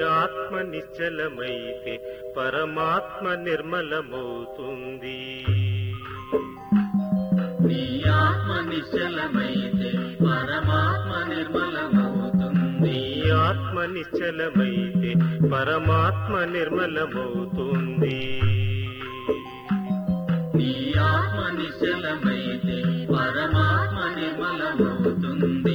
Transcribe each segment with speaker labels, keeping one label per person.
Speaker 1: ఆత్మ నిశ్చలమైతే పరమాత్మ నిర్మలమవుతుంది
Speaker 2: నీ ఆత్మ నిశ్చలమైతే పరమాత్మ నిర్మలమవుతుంది
Speaker 1: నీ ఆత్మ నిశ్చలమైతే పరమాత్మ నిర్మలమవుతుంది
Speaker 2: నీ ఆత్మ నిశ్చలమైతే పరమాత్మ నిర్మలమవుతుంది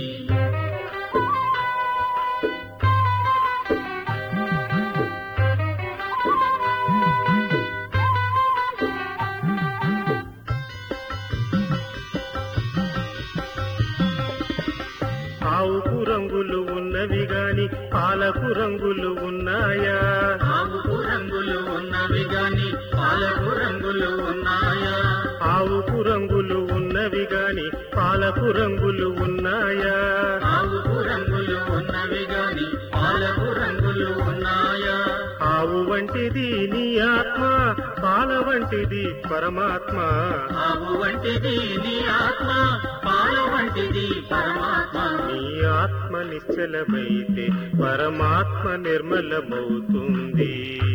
Speaker 1: ఆవుకు రంగులు ఉన్నవి గాని పాలకు రంగులు ఉన్నాయా
Speaker 2: ఆవుకు రంగులు ఉన్నవి గాని పాలకు రంగులు ఉన్నాయా
Speaker 1: ఆవుకు రంగులు ఉన్నవి గాని పాలకు రంగులు ఉన్నాయా
Speaker 2: ఆవుకు రంగులు ఉన్నవి గాని పాలకు రంగులు ఉన్నాయా
Speaker 1: ఆవు వంటిది నీ ఆత్మ పాల వంటిది పరమాత్మ
Speaker 2: ఆవు వంటిది నీ ఆత్మ పాల వంటిది పరమాత్మ
Speaker 1: నీ ఆత్మ నిశ్చలమైతే పరమాత్మ నిర్మలమవుతుంది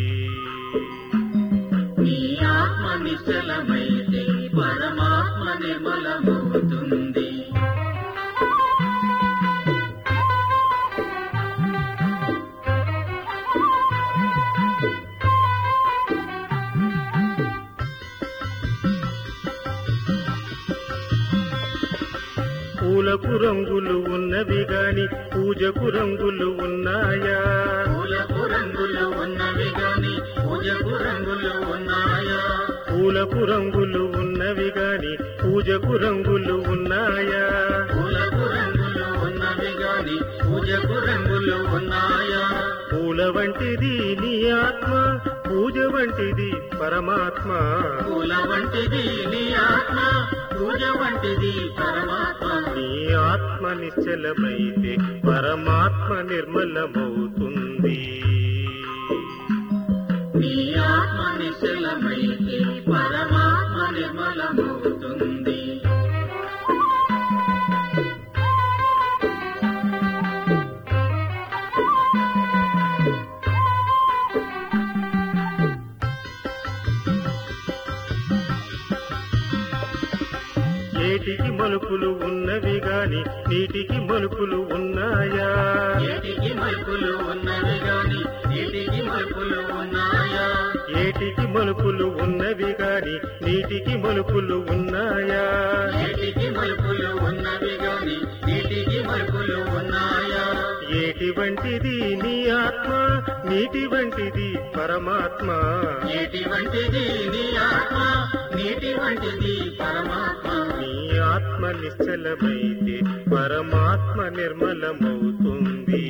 Speaker 2: నీ ఆత్మ నిశ్చలమైతే పరమాత్మ నిర్మలమవుతుంది
Speaker 1: పూలకు రంగులు ఉన్నవి గాని పూజకు రంగులు ఉన్నాయా
Speaker 2: పూలకు రంగులు ఉన్నవి గాని పూజకు రంగులు ఉన్నాయా
Speaker 1: పూలకు రంగులు ఉన్నవి గాని పూజకు రంగులు ఉన్నాయా
Speaker 2: పూలకు రంగులు ఉన్నవి గాని పూజకు రంగులు ఉన్నాయా
Speaker 1: పూల వంటిది నీ ఆత్మ పూజ వంటిది పరమాత్మ
Speaker 2: పూల వంటిది నీ ఆత్మ పూజ వంటిది పరమాత్మ
Speaker 1: నీ ఆత్మ నిశ్చలమైతే పరమాత్మ నిర్మలమవుతుంది
Speaker 2: నీ ఆత్మ నిశ్చలమైతే పరమాత్మ నిర్మలమవుతుంది
Speaker 1: ఏటికి మలుపులు ఉన్నవి గాని నీటికి మలుపులు ఉన్నాయా
Speaker 2: ఏటికి మలుపులు ఉన్నవి గాని ఏటికి మలుపులు ఉన్నాయా
Speaker 1: ఏటికి మలుపులు ఉన్నవి గాని నీటికి మలుపులు ఉన్నాయా
Speaker 2: ఏటికి మలుపులు ఉన్నవి గాని నీటికి మలుపులు ఉన్నాయా
Speaker 1: ఏటి వంటిది నీ ఆత్మ నీటి వంటిది పరమాత్మ
Speaker 2: ఏటి వంటిది నీ ఆత్మ నీటి వంటిది పరమాత్మ
Speaker 1: నీ ఆత్మ నిశ్చలమైతే పరమాత్మ నిర్మలమవుతుంది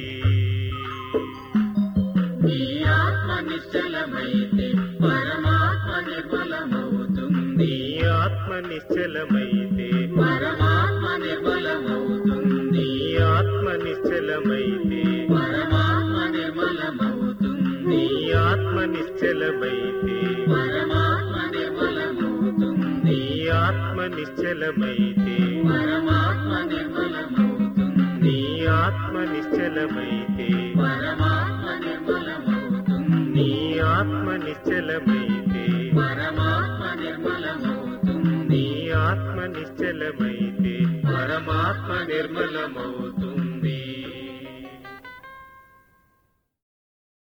Speaker 2: నీ ఆత్మ నిశ్చలమైతే పరమాత్మ నిర్మలమవుతుంది
Speaker 1: నీ ఆత్మ నిశ్చలమైతే
Speaker 2: పరమాత్మ నిర్మలమవుతుంది
Speaker 1: నీ ఆత్మ నిశ్చలమైతే
Speaker 2: పరమాత్మ నిర్మలమవుతుంది
Speaker 1: నీ ఆత్మ నిశ్చలమైతే
Speaker 2: పరమాత్మ నిర్మలమవుతుంది
Speaker 1: నీ ఆత్మ నిశ్చలమైతే
Speaker 2: పరమాత్మ నిర్మలమవుతుంది
Speaker 1: నీ ఆత్మ నిశ్చలమైతే
Speaker 2: పరమాత్మ నిర్మలమవుతుంది
Speaker 1: నీ ఆత్మ నిశ్చలమైతే
Speaker 2: పరమాత్మ నిర్మలమవుతుంది
Speaker 1: నీ ఆత్మ నిశ్చలమైతే పరమాత్మ నిర్మలమవుతుంది